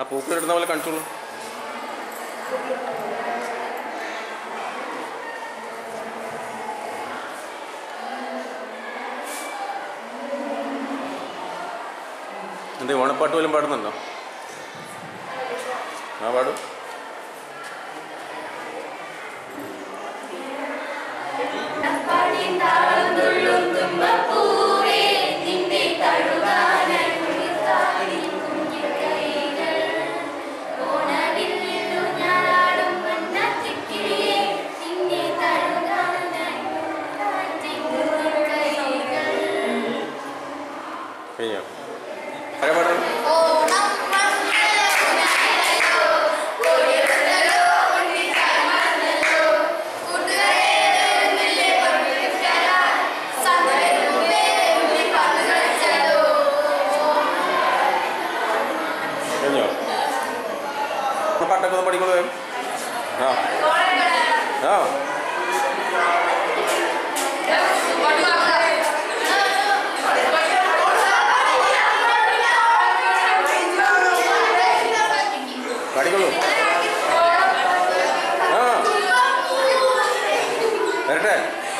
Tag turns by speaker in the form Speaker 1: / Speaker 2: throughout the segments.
Speaker 1: ആ പൂക്കൾ ഇടുന്ന പോലെ കാണിച്ചോളൂ എന്ത് ഓണപ്പാട്ട് പോലും പാടുന്നുണ്ടോ ആ പാടും കഴിഞ്ഞോ ആരാ പാടുന്നത് കഴിഞ്ഞോ ഒന്ന് പാട്ടൊക്കെ ഒന്ന് പഠിക്കണോ വേഗം? ആ ആ പഠിക്കണോ ആ വരട്ടെ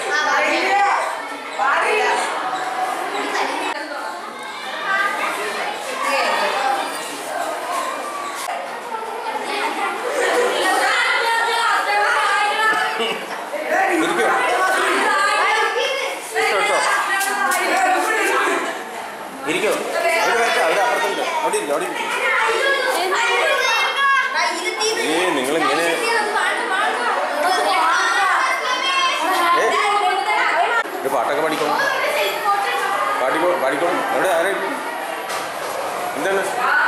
Speaker 1: ഇരിക്കോ കേട്ടോ ഇരിക്കോ അവിടെ വരട്ടെ അവിടെ അപ്പുറത്തുണ്ട് അവിടെ ഇല്ല അവിടെ ഇരിക്കും ഏ നിങ്ങൾ ഇങ്ങനെ ഒരു പാട്ടൊക്കെ പഠിക്കണം പാടിക്കോ പാടിക്കോളും എവിടെ ആരാ ഇരിക്കും? എന്താണ്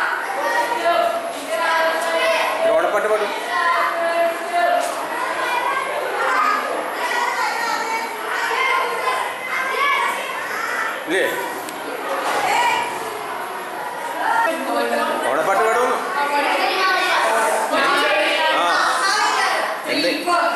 Speaker 1: ഒരു ഓണപ്പാട്ട് പാടും ഇല്ലേ ഓണപ്പാട്ട് പാടും ആ എന്ത്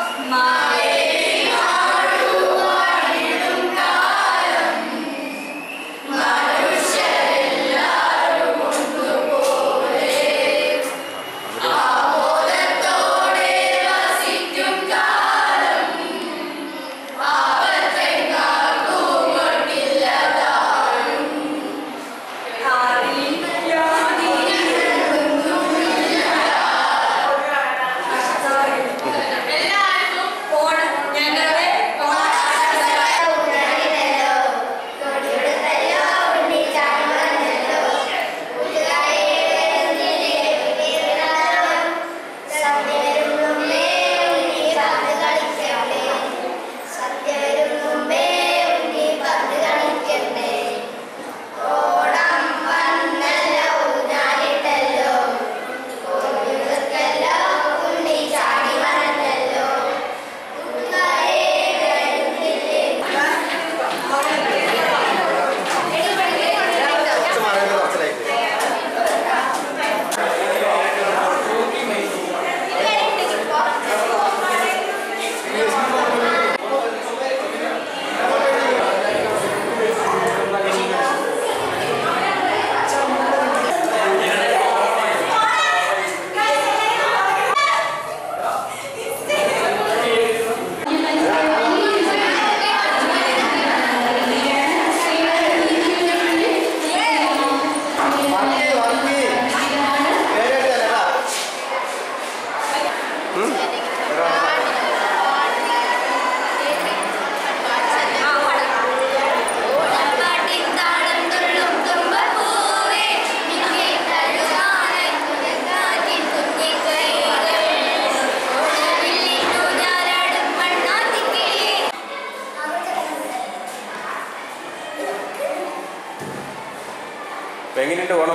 Speaker 1: ഇപ്പൊ എങ്ങനെയുണ്ട് ഓണം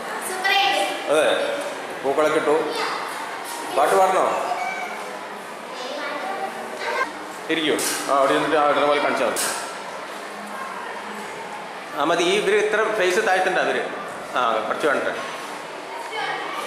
Speaker 1: അതെ പൂക്കളൊക്കെ ഇട്ടു പാട്ട് പാടണോ ഇരിക്കൂ ആ അവിടെ നിന്നിട്ട് ആ ഇടുന്ന പോലെ കാണിച്ചാൽ മതി ആ മതി ഈ ഇവർ ഇത്ര ഫേസ് താഴ്ത്തണ്ട അവര് ആ കുറച്ച് വേണ്ടേ